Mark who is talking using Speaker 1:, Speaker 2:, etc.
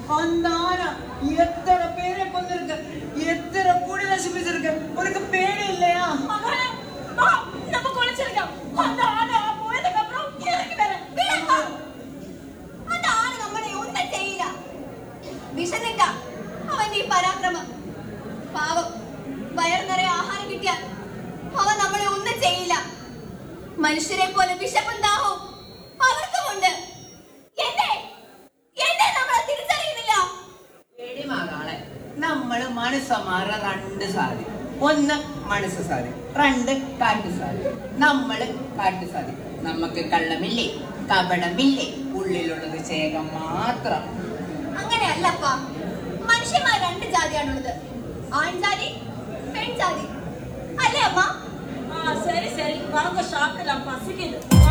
Speaker 1: அந்த ஆனா எத்தனை பேரை கொண்டிருக்கு எத்தனை கூடி நசிப்பிச்சிருக்கு உனக்கு பேரு இல்லையா
Speaker 2: மகளே, வா, நம்ம குளிச்சிருக்கோம். அந்த ஆளு ആ പോയதுக்கப்புறம் ഇറങ്ങി വരാം.
Speaker 3: വിടമ്മ. அந்த ആള് നമ്മളെ ഒന്നും ചെയ്യില്ല വിശന്നിട്ട അവന്റെ ഈ പരാക്രമം പാവം വയർ നിറയെ ആഹാരം കിട്ടിയാൽ അവൻ നമ്മളെ ഒന്നും ചെയ്യില്ല മനുഷ്യരെ പോലെ വിശപ്പും ദാഹവും അവർക്കുമുണ്ട് എന്നെ എന്നെ നമ്മളെ തിരിച്ചറിയുന്നില്ല
Speaker 1: എടി മകളെ നമ്മള് മനസ്സമാറ രണ്ട് സാധി ഒന്ന് മനസ്സ് സാധി രണ്ട് കാട്ടു സാധി നമ്മള് കാട്ടു സാധി നമുക്ക് കള്ളമില്ലേ കപടമില്ലേ ഉള്ളിലുള്ളത് ചേകം മാത്രം
Speaker 3: അങ്ങനെയല്ലപ്പ മനുഷ്യന്മാർ രണ്ട് ജാതിയാണുള്ളത് ആൺജാതി പെൺജാതി അല്ലേ അമ്മ
Speaker 2: ആ, ശരി ശരി വാങ്ങ ഷാപ്പിലാം പസിക്കുന്നു